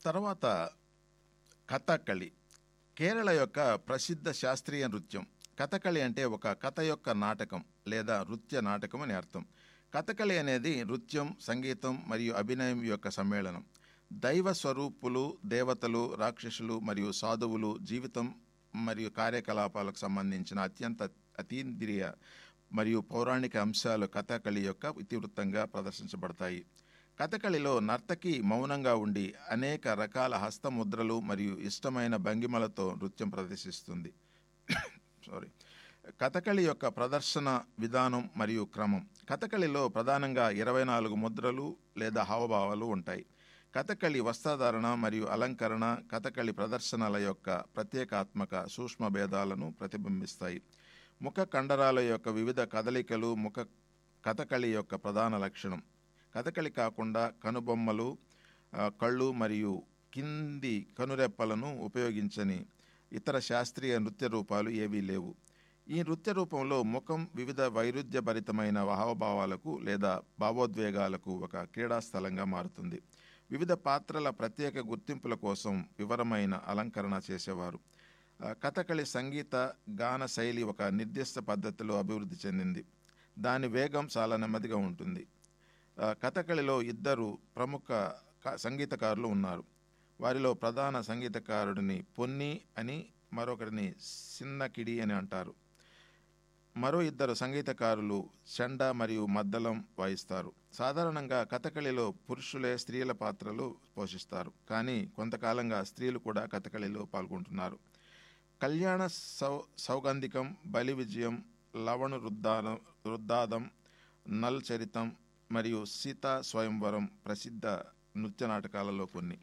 తర్వాత కథకళి కేరళ యొక్క ప్రసిద్ధ శాస్త్రీయ నృత్యం కథకళి అంటే ఒక కథ యొక్క నాటకం లేదా నృత్య నాటకం అని అర్థం కథకళి అనేది నృత్యం సంగీతం మరియు అభినయం యొక్క సమ్మేళనం దైవ స్వరూపులు దేవతలు రాక్షసులు మరియు సాధువులు జీవితం మరియు కార్యకలాపాలకు సంబంధించిన అత్యంత అతీంద్రియ మరియు పౌరాణిక అంశాలు కథకళి యొక్క ఇతివృత్తంగా ప్రదర్శించబడతాయి కథకళిలో నర్తకి మౌనంగా ఉండి అనేక రకాల హస్తముద్రలు మరియు ఇష్టమైన భంగిమలతో నృత్యం ప్రదర్శిస్తుంది సారీ కథకళి యొక్క ప్రదర్శన విధానం మరియు క్రమం కథకళిలో ప్రధానంగా ఇరవై నాలుగు ముద్రలు లేదా హావభావాలు ఉంటాయి కథకళి వస్త్రధారణ మరియు అలంకరణ కథకళి ప్రదర్శనల యొక్క ప్రత్యేకాత్మక సూక్ష్మ భేదాలను ప్రతిబింబిస్తాయి ముఖ కండరాల యొక్క వివిధ కదలికలు ముఖ కథకళి యొక్క ప్రధాన లక్షణం కథకళి కాకుండా కనుబొమ్మలు ఆ, కళ్ళు మరియు కింది కనురెప్పలను ఉపయోగించని ఇతర శాస్త్రీయ నృత్య రూపాలు ఏవీ లేవు ఈ నృత్య రూపంలో ముఖం వివిధ వైరుధ్యభరితమైన హావభావాలకు లేదా భావోద్వేగాలకు ఒక క్రీడా స్థలంగా మారుతుంది వివిధ పాత్రల ప్రత్యేక గుర్తింపుల కోసం వివరమైన అలంకరణ చేసేవారు ఆ, కథకళి సంగీత గాన శైలి ఒక నిర్దిష్ట పద్ధతిలో అభివృద్ధి చెందింది దాని వేగం చాలా నెమ్మదిగా ఉంటుంది ఆ, కథకళిలో ఇద్దరు ప్రముఖ క- సంగీతకారులు ఉన్నారు వారిలో ప్రధాన సంగీతకారుడిని పొన్ని అని మరొకరిని సిన్నకిడి అని అంటారు మరో ఇద్దరు సంగీతకారులు చెండ మరియు మద్దలం వాయిస్తారు సాధారణంగా కథకళిలో పురుషులే స్త్రీల పాత్రలు పోషిస్తారు కానీ కొంతకాలంగా స్త్రీలు కూడా కథకళిలో పాల్గొంటున్నారు కళ్యాణ సౌ సౌగంధికం బలి విజయం లవణ రుద్దారం రుద్దాదం నల్ చరితం మరియు సీతా స్వయంవరం ప్రసిద్ధ నృత్య నాటకాలలో కొన్ని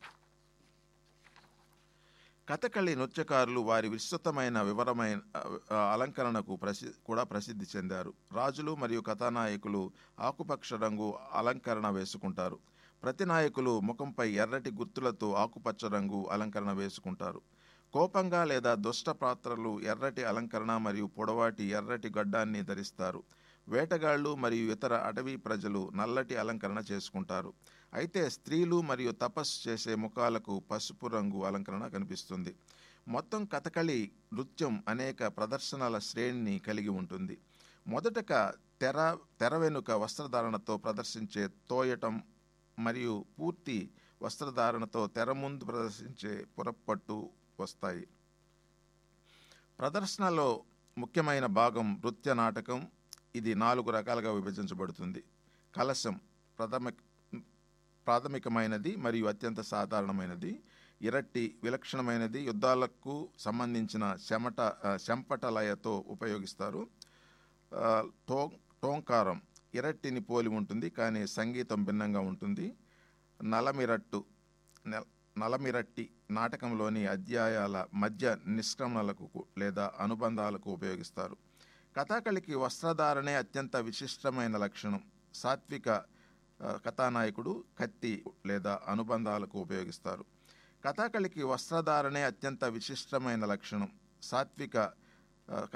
కథకళి నృత్యకారులు వారి విస్తృతమైన వివరమైన ఆ, అలంకరణకు ప్రసి కూడా ప్రసిద్ధి చెందారు రాజులు మరియు కథానాయకులు ఆకుపక్ష రంగు అలంకరణ వేసుకుంటారు ప్రతి నాయకులు ముఖంపై ఎర్రటి గుర్తులతో ఆకుపచ్చ రంగు అలంకరణ వేసుకుంటారు కోపంగా లేదా దుష్ట పాత్రలు ఎర్రటి అలంకరణ మరియు పొడవాటి ఎర్రటి గడ్డాన్ని ధరిస్తారు వేటగాళ్ళు మరియు ఇతర అటవీ ప్రజలు నల్లటి అలంకరణ చేసుకుంటారు అయితే స్త్రీలు మరియు తపస్సు చేసే ముఖాలకు పసుపు రంగు అలంకరణ కనిపిస్తుంది మొత్తం కథకళి నృత్యం అనేక ప్రదర్శనల శ్రేణిని కలిగి ఉంటుంది మొదటగా తెర తెర వెనుక వస్త్రధారణతో ప్రదర్శించే తోయటం మరియు పూర్తి వస్త్రధారణతో తెర ముందు ప్రదర్శించే పురప్పట్టు వస్తాయి ప్రదర్శనలో ముఖ్యమైన భాగం నృత్య నాటకం ఇది నాలుగు రకాలుగా విభజించబడుతుంది కలశం ప్రథమ ప్రాథమికమైనది మరియు అత్యంత సాధారణమైనది ఇరట్టి విలక్షణమైనది యుద్ధాలకు సంబంధించిన చెమట ఆ, చెంపట లయతో ఉపయోగిస్తారు ఆ, టో టోంకారం ఇరట్టిని పోలి ఉంటుంది కానీ సంగీతం భిన్నంగా ఉంటుంది నలమిరట్టు నె- నలమిరట్టి నాటకంలోని అధ్యాయాల మధ్య నిష్క్రమణలకు కు- లేదా అనుబంధాలకు ఉపయోగిస్తారు కథాకళికి వస్త్రధారణే అత్యంత విశిష్టమైన లక్షణం సాత్విక ఆ, కథానాయకుడు కత్తి లేదా అనుబంధాలకు ఉపయోగిస్తారు కథాకళికి వస్త్రధారణే అత్యంత విశిష్టమైన లక్షణం సాత్విక ఆ,